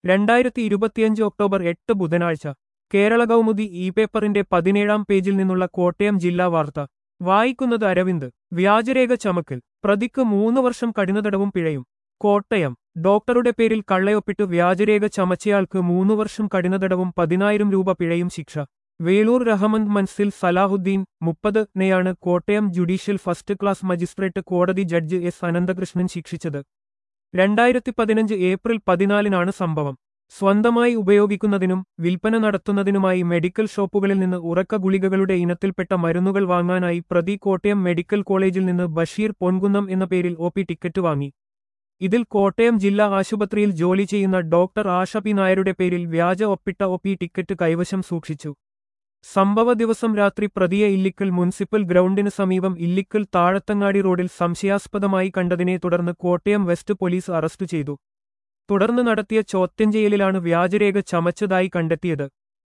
രണ്ടായിരത്തി ഇരുപത്തിയഞ്ച് ഒക്ടോബർ എട്ട് ബുധനാഴ്ച കേരള കൗമുദി ഇ പേപ്പറിന്റെ പതിനേഴാം പേജിൽ നിന്നുള്ള കോട്ടയം ജില്ലാ വാർത്ത വായിക്കുന്നത് അരവിന്ദ് വ്യാജരേഖ ചമക്കൽ പ്രതിക്ക് മൂന്ന് വർഷം കഠിനതടവും പിഴയും കോട്ടയം ഡോക്ടറുടെ പേരിൽ കള്ളയൊപ്പിട്ട് വ്യാജരേഖ ചമച്ചയാൾക്ക് മൂന്ന് വർഷം കഠിനതടവും പതിനായിരം രൂപ പിഴയും ശിക്ഷ വേളൂർ റഹമന്ദ് മൻസിൽ സലാഹുദ്ദീൻ മുപ്പത് നെയാണ് Kottayam judicial first class magistrate കോടതി ജഡ്ജ് എസ് അനന്തകൃഷ്ണൻ ശിക്ഷിച്ചത് രണ്ടായിരത്തി പതിനഞ്ച് ഏപ്രിൽ പതിനാലിനാണ് സംഭവം സ്വന്തമായി ഉപയോഗിക്കുന്നതിനും വിൽപ്പന നടത്തുന്നതിനുമായി മെഡിക്കൽ ഷോപ്പുകളിൽ നിന്ന് ഉറക്ക ഗുളികകളുടെ ഇനത്തിൽപ്പെട്ട മരുന്നുകൾ വാങ്ങാനായി പ്രതി കോട്ടയം മെഡിക്കൽ കോളേജിൽ നിന്ന് ബഷീർ പൊൻകുന്നം എന്ന പേരിൽ ഒ പി ടിക്കറ്റ് വാങ്ങി ഇതിൽ കോട്ടയം ജില്ലാ ആശുപത്രിയിൽ ജോലി ചെയ്യുന്ന ഡോക്ടർ ആഷ പി നായരുടെ പേരിൽ വ്യാജ ഒപ്പിട്ട ഒ പി ടിക്കറ്റ് കൈവശം സൂക്ഷിച്ചു സംഭവ ദിവസം രാത്രി പ്രതിയെ ഇല്ലിക്കൽ മുനിസിപ്പൽ ഗ്രൗണ്ടിന് സമീപം ഇല്ലിക്കൽ താഴത്തങ്ങാടി റോഡിൽ സംശയാസ്പദമായി കണ്ടതിനെ തുടർന്ന് കോട്ടയം വെസ്റ്റ് പോലീസ് അറസ്റ്റ് ചെയ്തു തുടർന്ന് നടത്തിയ ചോദ്യം ചെയ്യലിലാണ് വ്യാജരേഖ ചമച്ചതായി കണ്ടെത്തിയത്